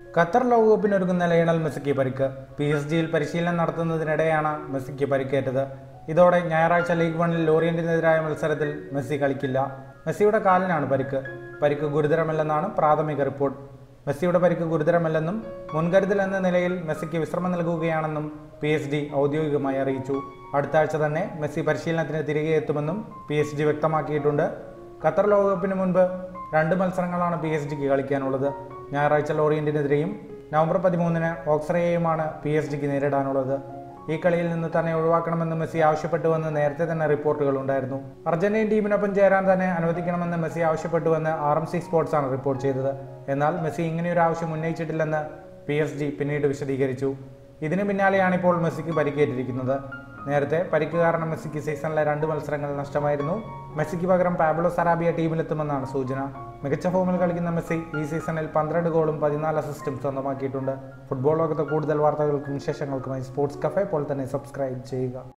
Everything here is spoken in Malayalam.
ഖത്തർ ലോകകപ്പിനൊരുങ്ങുന്ന ലയണൽ മെസ്സിക്ക് പരിക്ക് പി എസ് ജിയിൽ പരിശീലനം നടത്തുന്നതിനിടെയാണ് മെസ്സിക്ക് പരിക്കേറ്റത് ഇതോടെ ഞായറാഴ്ച ലീഗ് വണ്ണിൽ ലോറിയന്റിനെതിരായ മത്സരത്തിൽ മെസ്സി കളിക്കില്ല മെസ്സിയുടെ കാലിനാണ് പരിക്ക് പരിക്ക് ഗുരുതരമല്ലെന്നാണ് പ്രാഥമിക റിപ്പോർട്ട് മെസ്സിയുടെ പരിക്ക് ഗുരുതരമല്ലെന്നും മുൻകരുതൽ എന്ന നിലയിൽ മെസ്സിക്ക് വിശ്രമം നൽകുകയാണെന്നും പി എസ് ജി ഔദ്യോഗികമായി അറിയിച്ചു അടുത്ത ആഴ്ച തന്നെ മെസ്സി പരിശീലനത്തിന് തിരികെ എത്തുമെന്നും പി എസ് ജി വ്യക്തമാക്കിയിട്ടുണ്ട് ഖത്തർ ലോകകപ്പിന് മുൻപ് രണ്ട് മത്സരങ്ങളാണ് പി എസ് ജിക്ക് കളിക്കാനുള്ളത് ഞായറാഴ്ച ലോറിയന്റിനെതിരെയും നവംബർ പതിമൂന്നിന് ഓക്സ്രയെയുമാണ് പി എസ് ജിക്ക് നേരിടാനുള്ളത് ഈ കളിയിൽ നിന്ന് തന്നെ ഒഴിവാക്കണമെന്ന് മെസ്സി ആവശ്യപ്പെട്ടുവെന്ന് നേരത്തെ തന്നെ റിപ്പോർട്ടുകൾ ഉണ്ടായിരുന്നു അർജന്റീൻ ടീമിനൊപ്പം ചേരാൻ തന്നെ അനുവദിക്കണമെന്ന് മെസ്സി ആവശ്യപ്പെട്ടുവെന്ന് ആർ എം സി സ്പോർട്സ് ആണ് റിപ്പോർട്ട് ചെയ്തത് എന്നാൽ മെസ്സി ഇങ്ങനെയൊരു ആവശ്യം ഉന്നയിച്ചിട്ടില്ലെന്ന് പി എസ് ജി പിന്നീട് വിശദീകരിച്ചു ഇതിന് പിന്നാലെയാണ് ഇപ്പോൾ മെസ്സിക്ക് പരിക്കേറ്റിരിക്കുന്നത് നേരത്തെ പരിക്ക് കാരണം മെസ്സിക്ക് സീസണിലെ രണ്ട് മത്സരങ്ങൾ നഷ്ടമായിരുന്നു മെസ്സിക്ക് പകരം പാബ്ലോ സറാബിയ ടീമിലെത്തുമെന്നാണ് സൂചന മികച്ച ഫോമിൽ കളിക്കുന്ന മെസ്സി ഈ സീസണിൽ പന്ത്രണ്ട് ഗോളും പതിനാല് അസിസ്റ്റും സ്വന്തമാക്കിയിട്ടുണ്ട് ഫുട്ബോൾ ലോകത്തെ കൂടുതൽ വാർത്തകൾക്കും വിശേഷങ്ങൾക്കുമായി സ്പോർട്സ് കഫേ പോലെ തന്നെ സബ്സ്ക്രൈബ് ചെയ്യുക